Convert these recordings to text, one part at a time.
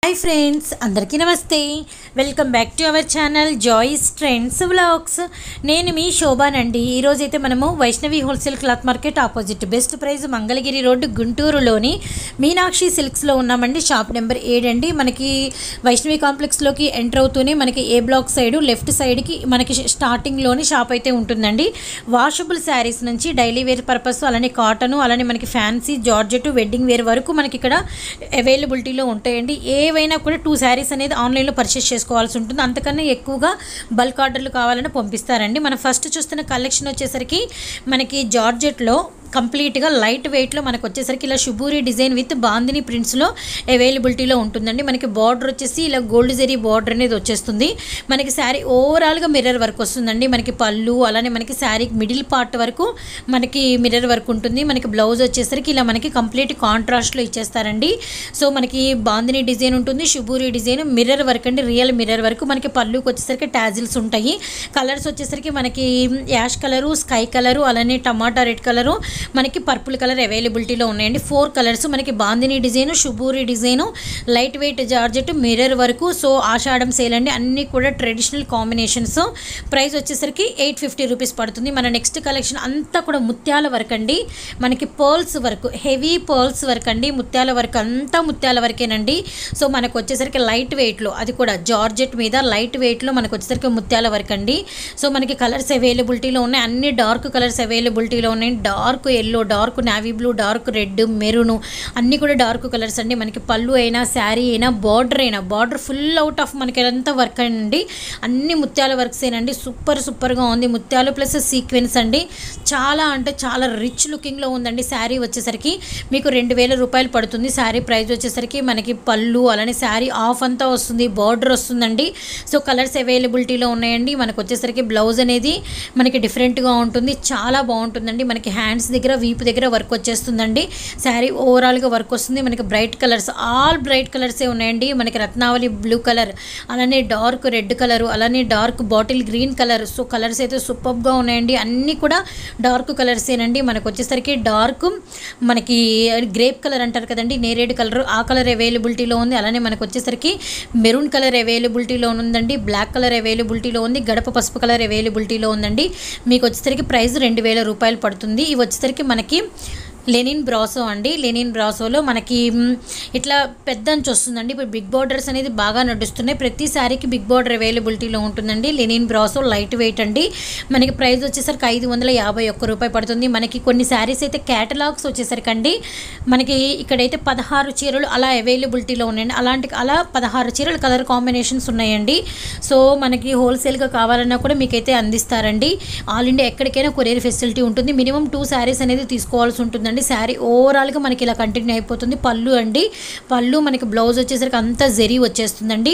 hi friends అందరికీ నమస్తే welcome back to our channel Joys trends vlogs నేను మీ శోభానండి ఈరోజు అయితే మనము Vaishnavi wholesale cloth market opposite best price Mangalagiri road గుంటూరులోని మీనాక్షి సిల్క్స్లో ఉన్నామండి షాప్ నెంబర్ ఏడండి మనకి వైష్ణవి కాంప్లెక్స్లోకి ఎంటర్ అవుతూనే మనకి ఏ బ్లాక్ సైడ్ లెఫ్ట్ సైడ్కి మనకి స్టార్టింగ్లోని షాప్ అయితే ఉంటుందండి వాషబుల్ శారీస్ నుంచి డైలీ వేర్ పర్పస్ అలానే కాటన్ అలానే మనకి ఫ్యాన్సీ జార్జెట్ వెడ్డింగ్ వేర్ వరకు మనకి ఇక్కడ అవైలబిలిటీలో ఉంటాయండి ఏవైనా కూడా టూ శారీస్ అనేది ఆన్లైన్లో పర్చేస్ చేసుకోవాల్సి ఉంటుంది అంతకన్నా ఎక్కువగా బల్క్ ఆర్డర్లు కావాలని పంపిస్తారండి మనం ఫస్ట్ చూస్తున్న కలెక్షన్ వచ్చేసరికి మనకి జార్జెట్లో కంప్లీట్గా లైట్ వెయిట్లో మనకు వచ్చేసరికి ఇలా షుబూరి డిజైన్ విత్ బాందిని ప్రింట్స్లో అవైలబిలిటీలో ఉంటుందండి మనకి బార్డర్ వచ్చేసి ఇలా గోల్డ్ జెరీ బార్డర్ అనేది వచ్చేస్తుంది మనకి శారీ ఓవరాల్గా మిర్రర్ వర్క్ వస్తుందండి మనకి పళ్ళు అలానే మనకి శారీ మిడిల్ పార్ట్ వరకు మనకి మిర్రర్ వర్క్ ఉంటుంది మనకి బ్లౌజ్ వచ్చేసరికి ఇలా మనకి కంప్లీట్ కాంట్రాస్ట్లో ఇచ్చేస్తారండి సో మనకి బాందిని డిజైన్ ఉంటుంది షుబూరి డిజైన్ మిర్రర్ వర్క్ అండి రియల్ మిర్రర్ వర్క్ మనకి పళ్ళుకి వచ్చేసరికి టాజిల్స్ ఉంటాయి కలర్స్ వచ్చేసరికి మనకి యాష్ కలరు స్కై కలరు అలానే టమాటా రెడ్ కలరు మనకి పర్పుల్ కలర్ అవైలబిలిటీలో ఉన్నాయండి ఫోర్ కలర్స్ మనకి bandhani design shibori design light weight georgette mirror వరకు సో ఆషాఢం సేల్ అండి అన్నీ కూడా ట్రెడిషనల్ కాంబినేషన్స్ ప్రైస్ వచ్చేసరికి ఎయిట్ ఫిఫ్టీ రూపీస్ పడుతుంది మన నెక్స్ట్ కలెక్షన్ అంతా కూడా ముత్యాల వర్క్ అండి మనకి pearls work heavy pearls work అండి ముత్యాల వర్క్ అంతా ముత్యాల వర్కేనండి సో మనకు వచ్చేసరికి లైట్ వెయిట్లో అది కూడా జార్జెట్ మీద లైట్ వెయిట్లో మనకు వచ్చేసరికి ముత్యాల వర్క్ అండి సో మనకి కలర్స్ అవైలబిలిటీలో ఉన్నాయి అన్ని డార్క్ కలర్స్ అవైలబిలిటీలో ఉన్నాయి dark yellow dark navy blue dark red maroon అన్నీ కూడా డార్క్ కలర్స్ అండి మనకి పళ్ళు అయినా శారీ అయినా బార్డర్ అయినా బార్డర్ ఫుల్ అవుట్ ఆఫ్ మనకి ఎంత వర్క్ అండి అన్ని ముత్యాల వర్క్స్ ఏనండి సూపర్ సూపర్గా ఉంది ముత్యాలు ప్లస్ సీక్వెన్స్ అండి చాలా అంటే చాలా రిచ్ లుకింగ్లో ఉందండి శారీ వచ్చేసరికి మీకు రెండు వేల రూపాయలు పడుతుంది శారీ ప్రైస్ వచ్చేసరికి మనకి పళ్ళు అలానే శారీ ఆఫ్ అంతా వస్తుంది బార్డర్ వస్తుందండి సో కలర్స్ అవైలబిలిటీలో ఉన్నాయండి మనకు వచ్చేసరికి బ్లౌజ్ అనేది మనకి డిఫరెంట్గా ఉంటుంది చాలా బాగుంటుందండి మనకి హ్యాండ్స్ దగ్గర వీపు దగ్గర వర్క్ వచ్చేస్తుందండి శారీ ఓవరాల్గా వర్క్ వస్తుంది మనకి బ్రైట్ కలర్స్ ఆల్ బ్రైట్ కలర్సే ఉన్నాయండి మనకి రత్నావళి బ్లూ కలర్ అలానే డార్క్ రెడ్ కలర్ అలానే dark bottle green colour so colours అయితే సూపర్గా ఉన్నాయండి అన్నీ కూడా డార్క్ కలర్సేనండి మనకు వచ్చేసరికి డార్క్ మనకి గ్రేప్ కలర్ అంటారు కదండి నేరేడు కలర్ ఆ కలర్ అవైలబిలిటీలో ఉంది అలానే మనకు వచ్చేసరికి మెరూన్ కలర్ అవైలబిలిటీలో ఉందండి బ్లాక్ కలర్ అవైలబిలిటీలో ఉంది గడప పసుపు కలర్ అవైలబిలిటీలో ఉందండి మీకు వచ్చేసరికి ప్రైస్ రెండు వేల రూపాయలు పడుతుంది ఇవి వచ్చేసరికి మనకి లెనిన్ బ్రాసో అండి లెనిన్ బ్రాసోలో మనకి మ్, ఇట్లా పెద్ద అంచు వస్తుందండి ఇప్పుడు బిగ్ బార్డర్స్ అనేది బాగా నడుస్తున్నాయి ప్రతి శారీకి బిగ్ బార్డర్ అవైలబిలిటీలో ఉంటుందండి లెనిన్ బ్రాసో లైట్ వెయిట్ అండి మనకి ప్రైస్ వచ్చేసరికి ఐదు వందల యాభై ఒక్క రూపాయి పడుతుంది మనకి కొన్ని శారీస్ అయితే క్యాటలాగ్స్ వచ్చేసరికి అండి మనకి ఇక్కడైతే పదహారు చీరలు అలా అవైలబిలిటీలో ఉన్నాయండి అలాంటి అలా పదహారు చీరలు కలర్ కాంబినేషన్స్ ఉన్నాయండి సో మనకి హోల్సేల్గా కావాలన్నా కూడా మీకైతే అందిస్తారండి ఆల్ ఇండియా ఎక్కడికైనా కొరియర్ ఫెసిలిటీ ఉంటుంది మినిమం టూ శారీస్ అనేది తీసుకోవాల్సి ఉంటుందండి శారీ ఓవరాల్గా మనకి ఇలా కంటిన్యూ అయిపోతుంది పళ్ళు అండి పళ్ళు మనకి బ్లౌజ్ వచ్చేసరికి అంతా జరీ వచ్చేస్తుందండి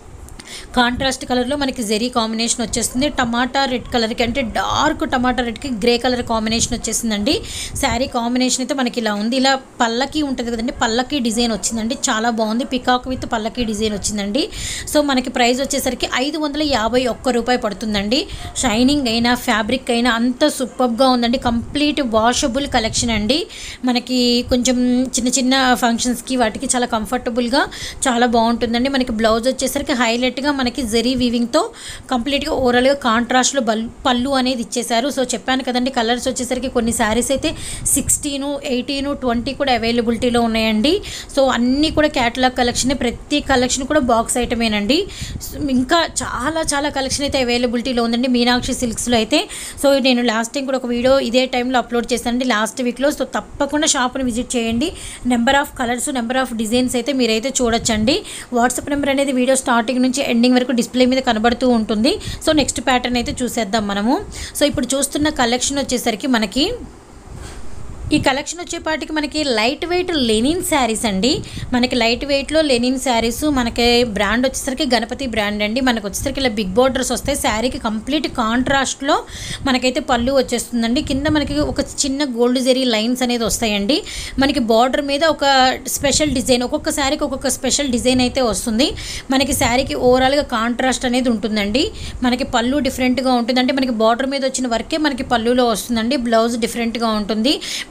కాంట్రాస్ట్ కలర్లో మనకి జెరీ కాంబినేషన్ వచ్చేస్తుంది టమాటా రెడ్ కలర్కి అంటే డార్క్ టమాటా రెడ్కి గ్రే కలర్ కాంబినేషన్ వచ్చేసిందండి శారీ కాంబినేషన్ అయితే మనకి ఇలా ఉంది ఇలా పల్లకి ఉంటుంది కదండి పల్లకి డిజైన్ వచ్చిందండి చాలా బాగుంది పికాక్ విత్ పల్లకి డిజైన్ వచ్చిందండి సో మనకి ప్రైస్ వచ్చేసరికి ఐదు వందల యాభై ఒక్క రూపాయి పడుతుందండి షైనింగ్ అయినా ఫ్యాబ్రిక్ అయినా అంత సూపర్గా ఉందండి కంప్లీట్ వాషబుల్ కలెక్షన్ అండి మనకి కొంచెం చిన్న చిన్న ఫంక్షన్స్కి వాటికి చాలా కంఫర్టబుల్గా చాలా బాగుంటుందండి మనకి బ్లౌజ్ వచ్చేసరికి హైలైట్గా మనకి జెరీ వీవింగ్తో కంప్లీట్గా ఓవరాల్గా కాంట్రాస్ట్లో బల్ పళ్ళు అనేది ఇచ్చేశారు సో చెప్పాను కదండి కలర్స్ వచ్చేసరికి కొన్ని శారీస్ అయితే సిక్స్టీను ఎయిటీను ట్వంటీ కూడా అవైలబిలిటీలో ఉన్నాయండి సో అన్నీ కూడా క్యాటలాగ్ కలెక్షన్ ప్రతి కలెక్షన్ కూడా బాక్స్ ఐటమేనండి సో ఇంకా చాలా చాలా కలెక్షన్ అయితే అవైలబిలిటీలో ఉందండి మీనాక్షి సిల్క్స్లో అయితే సో నేను లాస్ట్ టైం కూడా ఒక వీడియో ఇదే టైంలో అప్లోడ్ చేశానండి లాస్ట్ వీక్లో సో తప్పకుండా షాప్ని విజిట్ చేయండి number of colours number of designs అయితే మీరైతే చూడొచ్చండి వాట్సాప్ నెంబర్ అనేది వీడియో స్టార్టింగ్ నుంచి ఎండింగ్ వరకు డిస్ప్లే మీద కనబడుతూ ఉంటుంది సో నెక్స్ట్ ప్యాటర్న్ అయితే చూసేద్దాం మనము సో ఇప్పుడు చూస్తున్న కలెక్షన్ వచ్చేసరికి మనకి ఈ కలెక్షన్ వచ్చేపాటికి మనకి లైట్ వెయిట్ లెనిన్ శారీస్ అండి మనకి లైట్ వెయిట్లో లెనిన్ శారీస్ మనకి బ్రాండ్ వచ్చేసరికి గణపతి బ్రాండ్ అండి మనకు వచ్చేసరికి ఇలా బిగ్ బార్డర్స్ వస్తాయి శారీకి కంప్లీట్ కాంట్రాస్ట్లో మనకైతే పళ్ళు వచ్చేస్తుందండి కింద మనకి ఒక చిన్న గోల్డ్ జెరీ లైన్స్ అనేది వస్తాయండి మనకి బార్డర్ మీద ఒక స్పెషల్ డిజైన్ ఒక్కొక్క శారీకి ఒక్కొక్క స్పెషల్ డిజైన్ అయితే వస్తుంది మనకి శారీకి ఓవరాల్గా కాంట్రాస్ట్ అనేది ఉంటుందండి మనకి పళ్ళు డిఫరెంట్గా ఉంటుంది అంటే మనకి బార్డర్ మీద వచ్చిన వర్కే మనకి పళ్ళులో వస్తుందండి బ్లౌజ్ డిఫరెంట్గా ఉంటుంది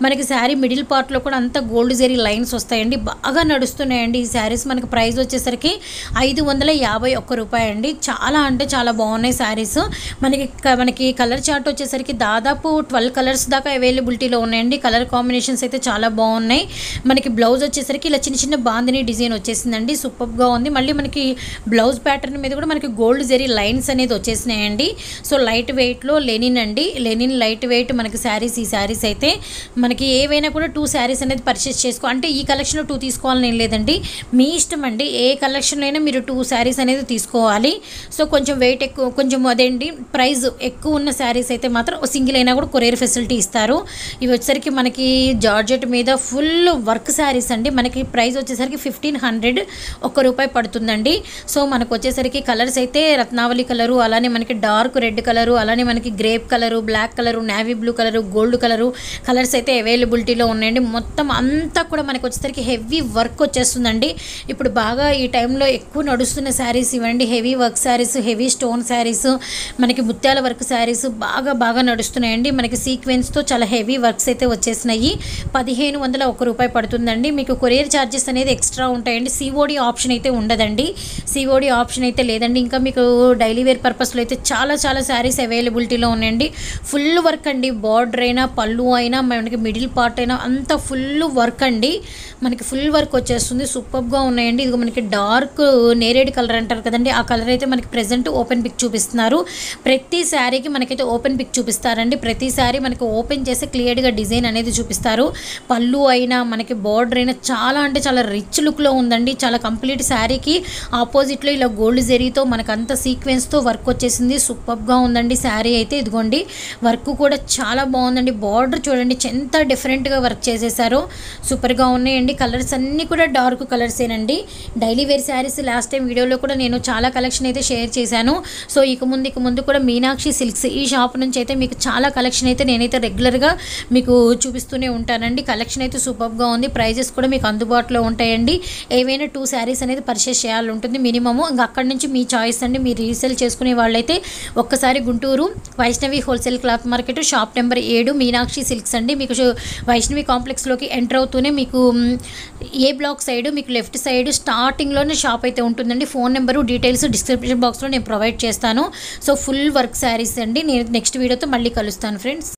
మనకి శారీ మిడిల్ పార్ట్లో కూడా అంతా గోల్డ్ జెరీ లైన్స్ వస్తాయండి బాగా నడుస్తున్నాయండి ఈ శారీస్ మనకి ప్రైస్ వచ్చేసరికి ఐదు వందల యాభై ఒక్క రూపాయి అండి చాలా అంటే చాలా బాగున్నాయి శారీస్ మనకి క- మనకి కలర్ చార్ట్ వచ్చేసరికి దాదాపు ట్వెల్వ్ కలర్స్ దాకా అవైలబిలిటీలో ఉన్నాయండి కలర్ కాంబినేషన్స్ అయితే చాలా బాగున్నాయి మనకి బ్లౌజ్ వచ్చేసరికి ఇలా చిన్న చిన్న బాందిని డిజైన్ వచ్చేసిందండి సూపర్గా ఉంది మళ్ళీ మనకి బ్లౌజ్ ప్యాటర్న్ మీద కూడా మనకి గోల్డ్ జెరీ లైన్స్ అనేది వచ్చేసినాయండి సో లైట్ వెయిట్లో లెనిన్ అండి లెనిన్ లైట్ వెయిట్ మనకి శారీస్ ఈ శారీస్ అయితే మనకి ఏవైనా కూడా టూ శారీస్ అనేది పర్చేస్ చేసుకో అంటే ఈ కలెక్షన్లో టూ తీసుకోవాలని ఏం లేదండి మీ ఇష్టం అండి ఏ కలెక్షన్లో అయినా మీరు టూ శారీస్ అనేది తీసుకోవాలి సో కొంచెం వెయిట్ ఎక్కువ కొంచెం అదేంటి ప్రైస్ ఎక్కువ ఉన్న శారీస్ అయితే మాత్రం సింగిల్ అయినా కూడా కొరియర్ ఫెసిలిటీ ఇస్తారు ఇవి వచ్చేసరికి మనకి జార్జెట్ మీద ఫుల్ వర్క్ శారీస్ అండి మనకి ప్రైస్ వచ్చేసరికి ఫిఫ్టీన్ హండ్రెడ్ ఒక్క రూపాయి పడుతుందండి సో మనకు వచ్చేసరికి కలర్స్ అయితే రత్నావళి కలరు అలానే మనకి డార్క్ రెడ్ కలరు అలానే మనకి grape colour black colour navy blue colour gold colour colours అయితే అవైలబిలిటీలో ఉన్నాయండి మొత్తం అంతా కూడా మనకి వచ్చేసరికి హెవీ వర్క్ వచ్చేస్తుందండి ఇప్పుడు బాగా ఈ టైంలో ఎక్కువ నడుస్తున్న శారీస్ ఇవ్వండి heavy work saris heavy stone saris మనకి ముత్యాల వర్క్ శారీస్ బాగా బాగా నడుస్తున్నాయండి మనకి సీక్వెన్స్తో చాలా హెవీ వర్క్స్ అయితే వచ్చేసినాయి పదిహేను వందల ఒక రూపాయి పడుతుందండి మీకు కొరియర్ ఛార్జెస్ అనేది ఎక్స్ట్రా ఉంటాయండి సిఓడి ఆప్షన్ అయితే ఉండదండి సిఓడి ఆప్షన్ అయితే లేదండి ఇంకా మీకు డైలీ వేర్ పర్పస్లో అయితే చాలా చాలా శారీస్ అవైలబిలిటీలో ఉన్నాయండి ఫుల్ వర్క్ అండి బార్డర్ అయినా పళ్ళు అయినా మనకి మిడిల్ పార్ట్ అయినా అంత ఫుల్ వర్క్ అండి మనకి ఫుల్ వర్క్ వచ్చేస్తుంది సూపర్గా ఉన్నాయండి ఇది మనకి డార్క్ నేరేడ్ కలర్ అంటారు కదండి ఆ కలర్ అయితే మనకి ప్రెజెంట్ ఓపెన్ పిక్ చూపిస్తున్నారు ప్రతి శారీకి మనకైతే ఓపెన్ పిక్ చూపిస్తారండి ప్రతి శారీ మనకి ఓపెన్ చేసి క్లియర్గా డిజైన్ అనేది చూపిస్తారు పళ్ళు అయినా మనకి బార్డర్ అయినా చాలా అంటే చాలా రిచ్ లుక్లో ఉందండి చాలా కంప్లీట్ శారీకి ఆపోజిట్లో ఇలా గోల్డ్ జెరీతో మనకు అంత సీక్వెన్స్తో వర్క్ వచ్చేసింది సూపర్గా ఉందండి శారీ అయితే ఇదిగోండి వర్క్ కూడా చాలా బాగుందండి బార్డర్ చూడండి ఎంత డిఫరెంట్గా వర్క్ చేసేసారో సూపర్గా ఉన్నాయండి కలర్స్ అన్నీ కూడా డార్క్ కలర్సేనండి daily wear saris last time వీడియోలో కూడా నేను చాలా కలెక్షన్ అయితే షేర్ చేశాను సో ఇక ముందు ఇక ముందు కూడా మీనాక్షి సిల్క్స్ ఈ షాప్ నుంచి అయితే మీకు చాలా కలెక్షన్ అయితే నేనైతే రెగ్యులర్గా మీకు చూపిస్తూనే ఉంటానండి కలెక్షన్ అయితే సూపర్గా ఉంది ప్రైజెస్ కూడా మీకు అందుబాటులో ఉంటాయండి ఏవైనా టూ శారీస్ అనేది పర్చేస్ చేయాలి ఉంటుంది మినిమము ఇంకా అక్కడి నుంచి మీ చాయిస్ అండి మీరు రీసేల్ చేసుకునే వాళ్ళైతే ఒక్కసారి Guntur Vaishnavi wholesale cloth market shop number ఏడు మీనాక్షి సిల్క్స్ అండి మీకు షో- వైష్ణవి కాంప్లెక్స్లోకి ఎంటర్ అవుతూనే మీకు మ్, ఏ బ్లాక్ సైడ్ మీకు లెఫ్ట్ సైడ్ స్టార్టింగ్లోనే షాప్ అయితే ఉంటుందండి ఫోన్ నెంబరు డీటెయిల్స్ డిస్క్రిప్షన్ బాక్స్లో నేను ప్రొవైడ్ చేస్తాను సో ఫుల్ వర్క్ శారీస్ అండి నేను నెక్స్ట్ వీడియోతో మళ్ళీ కలుస్తాను ఫ్రెండ్స్